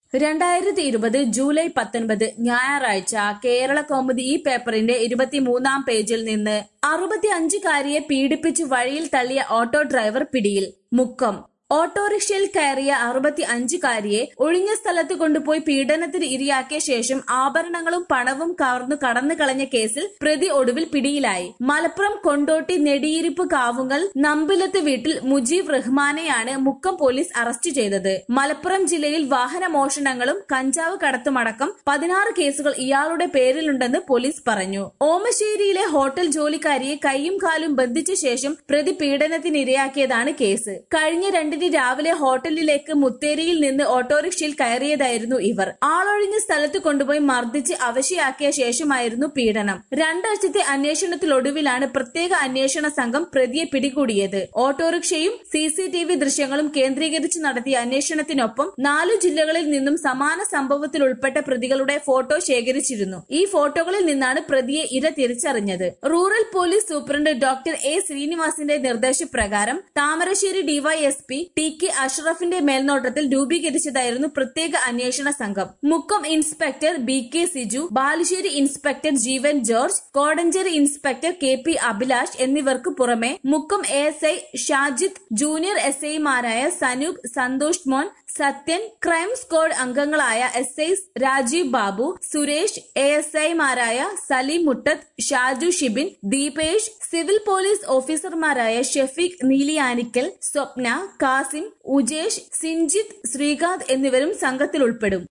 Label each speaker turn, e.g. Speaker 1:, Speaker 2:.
Speaker 1: രണ്ടായിരത്തി ഇരുപത് ജൂലൈ പത്തൊൻപത് ഞായറാഴ്ച കേരള കൗമുദി ഈ പേപ്പറിന്റെ ഇരുപത്തിമൂന്നാം പേജിൽ നിന്ന് അറുപത്തിയഞ്ചുകാരിയെ പീഡിപ്പിച്ച് വഴിയിൽ തള്ളിയ ഓട്ടോ ഡ്രൈവർ പിടിയിൽ മുക്കം ഓട്ടോറിക്ഷയിൽ കയറിയ അറുപത്തി അഞ്ചുകാരിയെ ഒഴിഞ്ഞ സ്ഥലത്ത് കൊണ്ടുപോയി പീഡനത്തിന് ഇരയാക്കിയ ശേഷം ആഭരണങ്ങളും പണവും കവർന്നു കടന്നു കളഞ്ഞ കേസിൽ പ്രതി ഒടുവിൽ പിടിയിലായി മലപ്പുറം കൊണ്ടോട്ടി നെടിയിരിപ്പ് കാവുങ്ങൽ നമ്പിലത്ത് വീട്ടിൽ മുജീബ് റഹ്മാനെയാണ് മുക്കം പോലീസ് അറസ്റ്റ് ചെയ്തത് മലപ്പുറം ജില്ലയിൽ വാഹന മോഷണങ്ങളും കഞ്ചാവ് കടത്തുമടക്കം പതിനാറ് കേസുകൾ ഇയാളുടെ പേരിലുണ്ടെന്ന് പോലീസ് പറഞ്ഞു ഓമശ്ശേരിയിലെ ഹോട്ടൽ ജോലിക്കാരിയെ കൈയും കാലും ബന്ധിച്ച ശേഷം പ്രതി പീഡനത്തിനിരയാക്കിയതാണ് കേസ് കഴിഞ്ഞ രണ്ടിന് രാവിലെ ഹോട്ടലിലേക്ക് മുത്തേരിയിൽ നിന്ന് ഓട്ടോറിക്ഷയിൽ കയറിയതായിരുന്നു ഇവർ ആളൊഴിഞ്ഞ സ്ഥലത്ത് കൊണ്ടുപോയി മർദ്ദിച്ച് അവശയാക്കിയ ശേഷമായിരുന്നു പീഡനം രണ്ടാഴ്ചത്തെ അന്വേഷണത്തിലൊടുവിലാണ് പ്രത്യേക അന്വേഷണ സംഘം പ്രതിയെ പിടികൂടിയത് ഓട്ടോറിക്ഷയും സി സി ടി വി ദൃശ്യങ്ങളും കേന്ദ്രീകരിച്ച് നടത്തിയ അന്വേഷണത്തിനൊപ്പം നാലു ജില്ലകളിൽ നിന്നും സമാന സംഭവത്തിൽ ഉൾപ്പെട്ട പ്രതികളുടെ ഫോട്ടോ ശേഖരിച്ചിരുന്നു ഈ ഫോട്ടോകളിൽ നിന്നാണ് പ്രതിയെ ഇര തിരിച്ചറിഞ്ഞത് rural police superintendent doctor A ശ്രീനിവാസിന്റെ നിർദ്ദേശപ്രകാരം താമരശ്ശേരി ഡിവൈഎസ്പി ടി കെ അഷ്റഫിന്റെ മേൽനോട്ടത്തിൽ രൂപീകരിച്ചതായിരുന്നു പ്രത്യേക അന്വേഷണ സംഘം Mukkam inspector B K Siju Balussery inspector Jeevan George Kodanchery inspector K P Abhilash എന്നിവർക്ക് പുറമെ Mukkam A S I Shajid junior S ഐമാരായ സനൂപ് സന്തോഷ് മോൻ സത്യൻ ക്രൈം സ്ക്വാഡ് അംഗങ്ങളായ S I Rajeev Babu Suresh A S ഐമാരായ സലീം മുട്ടത്ത് ഷാജു ഷിബിൻ ദീപേഷ് സിവിൽ പോലീസ് ഓഫീസർമാരായ ഷെഫീഖ് നീലിയാനിക്കൽ സ്വപ്ന കാസിം ഉജേഷ് സിൻജിത്ത് ശ്രീകാന്ത് എന്നിവരും സംഘത്തിൽ ഉൾപ്പെടും